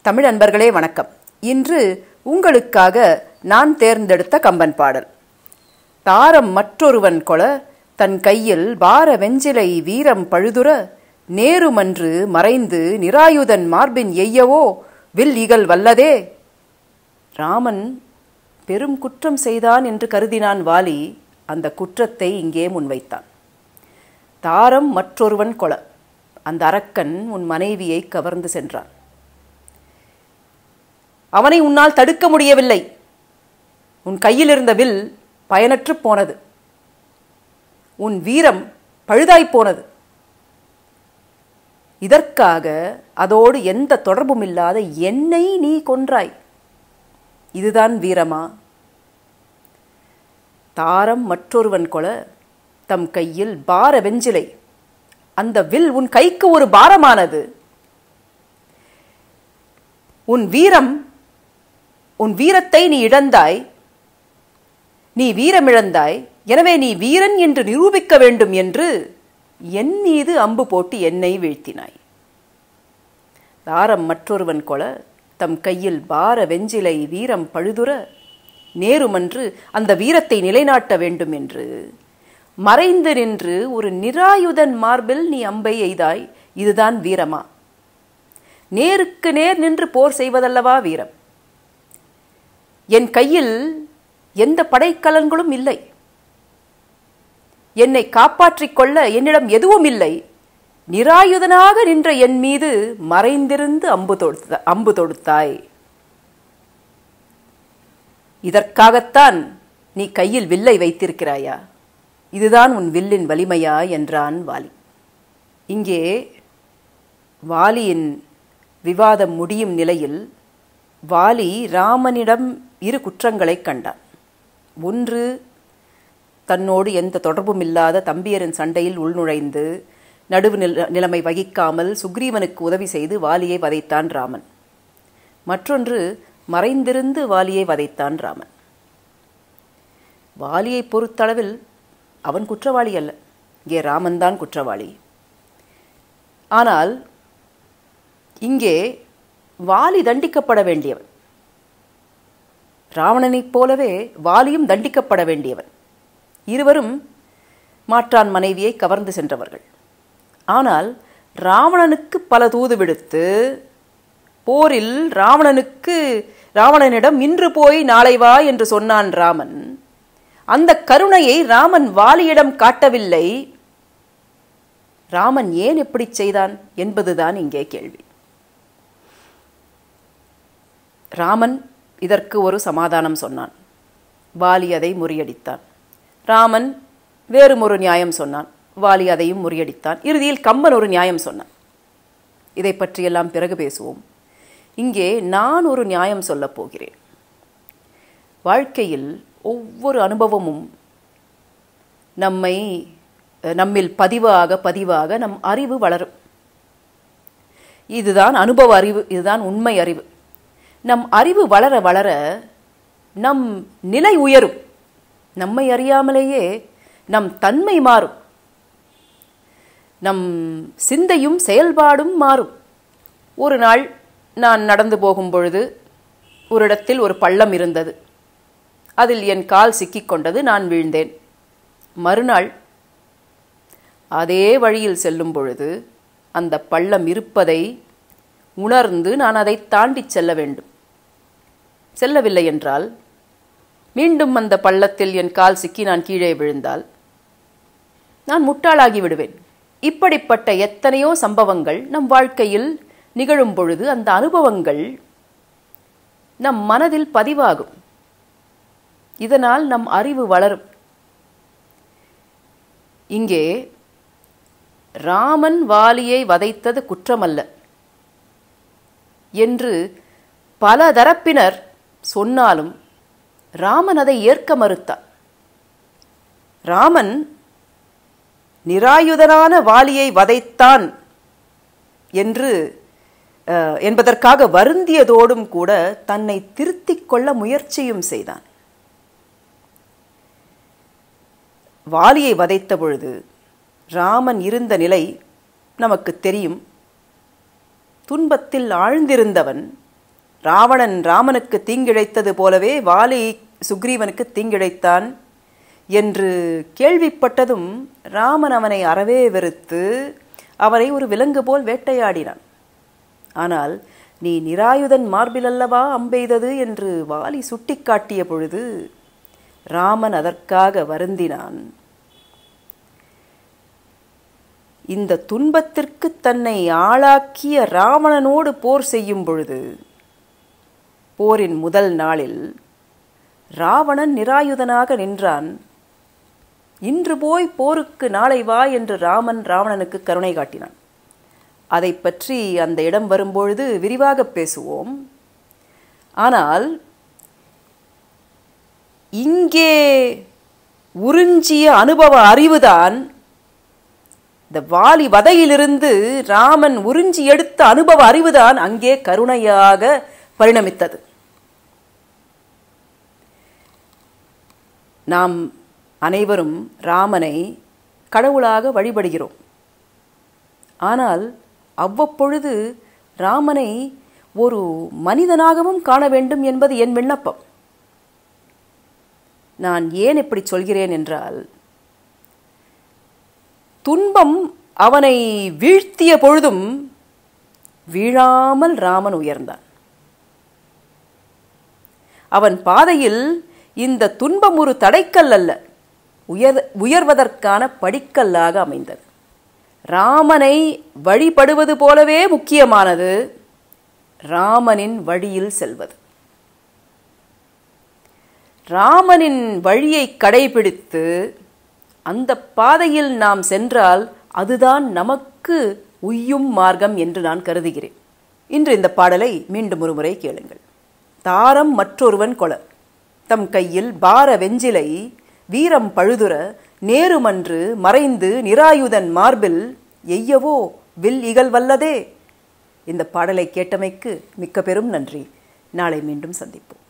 தமிழ் அன்பர்களே வணக்கம் இன்று உங்களுக்காக நான் தேர்ந்தெடுத்த கம்பன் பாடல் தாரம் மற்றொருவன் கொள தன் கையில் பார வெஞ்சிலை வீரம் பழுதுற நேருமன்று மறைந்து நிராயுதன் மார்பின் எய்யவோ வில் இகல் வல்லதே ராமன் பெரும் குற்றம் செய்தான் என்று கருதினான் வாலி அந்த குற்றத்தை இங்கே முன்வைத்தான் தாரம் மற்றொருவன் கொல அந்த அரக்கன் உன் மனைவியை கவர்ந்து சென்றான் அவனை உன்னால் தடுக்க முடியவில்லை உன் கையில் இருந்த வில் பயனற்று போனது உன் வீரம் பழுதாய்ப் போனது இதற்காக அதோடு எந்த தொடர்பும் இல்லாத என்னை நீ கொன்றாய் இதுதான் வீரமா தாரம் மற்றொருவன் கொல தம் கையில் பார வெஞ்சிலை அந்த வில் உன் கைக்கு ஒரு பாரமானது உன் வீரம் உன் வீரத்தை நீ இழந்தாய் நீ வீரமிழந்தாய் எனவே நீ வீரன் என்று நிரூபிக்க வேண்டும் என்று என் மீது அம்பு போட்டு என்னை வீழ்த்தினாய் தாரம் மற்றொருவன் கொல தம் கையில் பார வெஞ்சிலை வீரம் பழுதுற நேருமன்று அந்த வீரத்தை நிலைநாட்ட வேண்டும் என்று மறைந்து நின்று ஒரு நிராயுதன் மார்பில் நீ அம்பை எய்தாய் இதுதான் வீரமா நேருக்கு நேர் நின்று போர் செய்வதல்லவா வீரம் என் கையில் எந்த படைக்கலன்களும் இல்லை என்னை காப்பாற்றிக் கொள்ள என்னிடம் எதுவும் இல்லை நிராயுதனாக நின்ற என் மீது மறைந்திருந்து அம்பு தொடுத்த அம்பு தொடுத்தாய் இதற்காகத்தான் நீ கையில் வில்லை வைத்திருக்கிறாயா இதுதான் உன் வில்லின் வலிமையா என்றான் வாலி இங்கே வாலியின் விவாதம் முடியும் நிலையில் வாலி ராமனிடம் இரு குற்றங்களை கண்டான் ஒன்று தன்னோடு எந்த தொடர்பும் இல்லாத தம்பியரின் சண்டையில் உள்நுழைந்து நடுவு நில நிலைமை வகிக்காமல் சுக்ரீவனுக்கு உதவி செய்து வாலியை வதைத்தான் ராமன் மற்றொன்று மறைந்திருந்து வாலியை வதைத்தான் ராமன் வாலியை பொறுத்தளவில் அவன் குற்றவாளி அல்ல இங்கே ராமன்தான் குற்றவாளி ஆனால் இங்கே வாலி தண்டிக்கப்பட வேண்டியவன் ராவணனைப் போலவே வாலியும் தண்டிக்கப்பட வேண்டியவன் இருவரும் மாற்றான் மனைவியை கவர்ந்து சென்றவர்கள் ஆனால் ராவணனுக்கு பல தூது விடுத்து போரில் ராவணனுக்கு ராவணனிடம் இன்று போய் நாளை வா என்று சொன்னான் ராமன் அந்த கருணையை ராமன் வாலியிடம் காட்டவில்லை ராமன் ஏன் எப்படி செய்தான் என்பதுதான் இங்கே கேள்வி ராமன் இதற்கு ஒரு சமாதானம் சொன்னான் வாலி அதை முறியடித்தான் ராமன் வேறும் ஒரு நியாயம் சொன்னான் வாலி அதையும் முறியடித்தான் இறுதியில் கம்பன் ஒரு நியாயம் சொன்னான் இதை பற்றியெல்லாம் பிறகு பேசுவோம் இங்கே நான் ஒரு நியாயம் சொல்லப் போகிறேன் வாழ்க்கையில் ஒவ்வொரு அனுபவமும் நம்மை நம்மில் பதிவாக பதிவாக நம் அறிவு வளரும் இதுதான் அனுபவ அறிவு இதுதான் உண்மை அறிவு நம் அறிவு வளர வளர நம் நிலை உயரும் நம்மை அறியாமலேயே நம் தன்மை மாறும் நம் சிந்தையும் செயல்பாடும் மாறும் ஒரு நாள் நான் நடந்து போகும் பொழுது ஒரு இடத்தில் ஒரு பள்ளம் இருந்தது அதில் என் கால் சிக்கிக்கொண்டது நான் வீழ்ந்தேன் மறுநாள் அதே வழியில் செல்லும் பொழுது அந்த பள்ளம் இருப்பதை உணர்ந்து நான் அதை தாண்டி செல்ல வேண்டும் செல்லவில்லை என்றால் மீண்டும் அந்த பள்ளத்தில் என் கால் சிக்கி நான் கீழே விழுந்தால் நான் முட்டாளாகி விடுவேன் இப்படிப்பட்ட எத்தனையோ சம்பவங்கள் நம் வாழ்க்கையில் நிகழும் பொழுது அந்த அனுபவங்கள் நம் மனதில் பதிவாகும் இதனால் நம் அறிவு வளரும் இங்கே ராமன் வாலியை வதைத்தது குற்றமல்ல என்று பல தரப்பினர் சொன்னாலும் ராமன் அதை ஏற்க மறுத்தான் ராமன் நிராயுதனான வாலியை வதைத்தான் என்று என்பதற்காக வருந்தியதோடும் கூட தன்னை திருத்திக் கொள்ள முயற்சியும் செய்தான் வாலியை வதைத்த பொழுது ராமன் இருந்த நிலை நமக்கு தெரியும் துன்பத்தில் ஆழ்ந்திருந்தவன் ராவணன் ராமனுக்கு தீங்கிழைத்தது போலவே வாலி சுக்ரீவனுக்கு தீங்கிழைத்தான் என்று கேள்விப்பட்டதும் ராமன் அவனை அறவே வெறுத்து அவரை ஒரு விலங்கு போல் வேட்டையாடினான் ஆனால் நீ நிராயுதன் மார்பிலல்லவா அம்பெய்தது என்று வாலி சுட்டிக்காட்டிய பொழுது ராமன் அதற்காக வருந்தினான் இந்த துன்பத்திற்கு தன்னை ஆளாக்கிய ராவணனோடு போர் செய்யும் பொழுது போரின் முதல் நாளில் ராவணன் நிராயுதனாக நின்றான் இன்று போய் போருக்கு நாளை வா என்று ராமன் ராவணனுக்கு கருணை காட்டினான் அதை பற்றி அந்த இடம் வரும்பொழுது விரிவாக பேசுவோம் ஆனால் இங்கே உறிஞ்சிய அனுபவ அறிவுதான் இந்த வாலி வதையிலிருந்து ராமன் உறிஞ்சி எடுத்த அனுபவ அறிவுதான் அங்கே கருணையாக பரிணமித்தது நாம் அனைவரும் ராமனை கடவுளாக வழிபடுகிறோம் ஆனால் அவ்வப்பொழுது ராமனை ஒரு மனிதனாகவும் காண வேண்டும் என்பது என் விண்ணப்பம் நான் ஏன் இப்படி சொல்கிறேன் என்றால் துன்பம் அவனை வீழ்த்திய பொழுதும் வீழாமல் ராமன் உயர்ந்தான் அவன் பாதையில் இந்த துன்பம் ஒரு தடைக்கல் அல்ல உயர் உயர்வதற்கான படிக்கல்லாக அமைந்தது ராமனை வழிபடுவது போலவே முக்கியமானது ராமனின் வழியில் செல்வது ராமனின் வழியை கடைபிடித்து அந்த பாதையில் நாம் சென்றால் அதுதான் நமக்கு உய்யும் மார்க்கம் என்று நான் கருதுகிறேன் இன்று இந்த பாடலை மீண்டும் ஒரு முறை கேளுங்கள் தாரம் மற்றொருவன் கொள தம் கையில் பார வெஞ்சிலை வீரம் பழுதுர நேருமன்று மறைந்து நிராயுதன் மார்பில் எய்யவோ வில் இகல் வல்லதே இந்த பாடலை கேட்டமைக்கு மிக்க பெரும் நன்றி நாளை மீண்டும் சந்திப்போம்